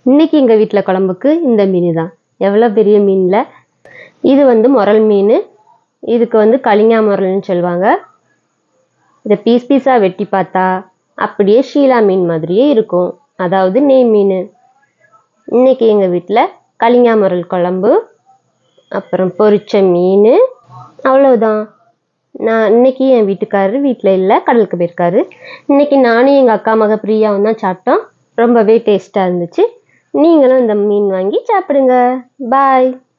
இன்னைக்கு எங்கள் வீட்டில் குழம்புக்கு இந்த மீன் தான் எவ்வளோ பெரிய மீனில் இது வந்து முரல் மீன் இதுக்கு வந்து கலிங்கா முரல்னு சொல்லுவாங்க இதை பீஸ் பீஸாக வெட்டி பார்த்தா அப்படியே ஷீலா மீன் மாதிரியே இருக்கும் அதாவது நெய் மீன் இன்னைக்கு எங்கள் வீட்டில் கலிங்கா முரல் குழம்பு அப்புறம் பொரிச்ச மீன் அவ்வளவுதான் நான் இன்னைக்கு என் வீட்டுக்காரர் வீட்டில் இல்லை கடலுக்கு போயிருக்காரு இன்னைக்கு நானும் எங்கள் அக்கா மக பிரியாவும் தான் சாப்பிட்டோம் ரொம்பவே டேஸ்ட்டாக இருந்துச்சு நீங்களும் இந்த மீன் வாங்கி சாப்பிடுங்க பாய்